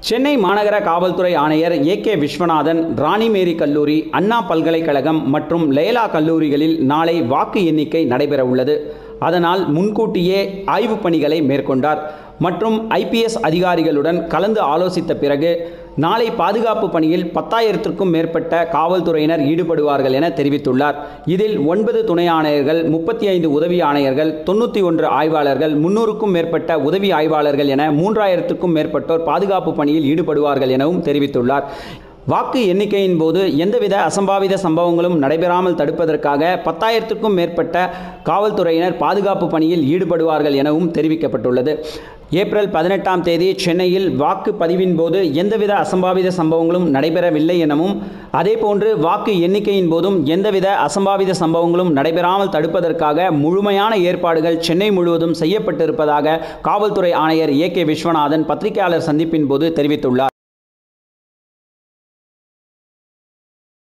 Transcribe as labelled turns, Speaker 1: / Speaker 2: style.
Speaker 1: சென்னை மாநகர காவல்துறை ஆணையர் ஏ கே விஸ்வநாதன் ராணிமேரி கல்லூரி அண்ணா பல்கலைக்கழகம் மற்றும் லேலா கல்லூரிகளில் நாளை வாக்கு எண்ணிக்கை நடைபெற உள்ளது அதனால் முன்கூட்டியே ஆய்வுப் பணிகளை மேற்கொண்டார் மற்றும் ஐபிஎஸ் அதிகாரிகளுடன் கலந்து ஆலோசித்த பிறகு நாளை பாதுகாப்பு பணியில் பத்தாயிரத்திற்கும் மேற்பட்ட காவல்துறையினர் ஈடுபடுவார்கள் என தெரிவித்துள்ளார் இதில் ஒன்பது துணை ஆணையர்கள் முப்பத்தி ஐந்து உதவி ஆணையர்கள் தொண்ணூற்றி ஒன்று ஆய்வாளர்கள் முன்னூறுக்கும் மேற்பட்ட உதவி ஆய்வாளர்கள் என மூன்றாயிரத்துக்கும் மேற்பட்டோர் பாதுகாப்பு பணியில் ஈடுபடுவார்கள் எனவும் தெரிவித்துள்ளார் வாக்கு எண்ணிக்கையின் போது எந்தவித அசம்பாவித சம்பவங்களும் நடைபெறாமல் தடுப்பதற்காக பத்தாயிரத்துக்கும் மேற்பட்ட காவல்துறையினர் பாதுகாப்பு பணியில் ஈடுபடுவார்கள் எனவும் தெரிவிக்கப்பட்டுள்ளது ஏப்ரல் பதினெட்டாம் தேதி சென்னையில் வாக்கு பதிவின் போது எந்தவித அசம்பாவித சம்பவங்களும் நடைபெறவில்லை எனவும் அதேபோன்று வாக்கு எண்ணிக்கையின் போதும் எந்தவித அசம்பாவித சம்பவங்களும் நடைபெறாமல் தடுப்பதற்காக முழுமையான ஏற்பாடுகள் சென்னை முழுவதும் செய்யப்பட்டிருப்பதாக காவல்துறை ஆணையர் ஏ கே விஸ்வநாதன் பத்திரிகையாளர் சந்திப்பின் போது தெரிவித்துள்ளார்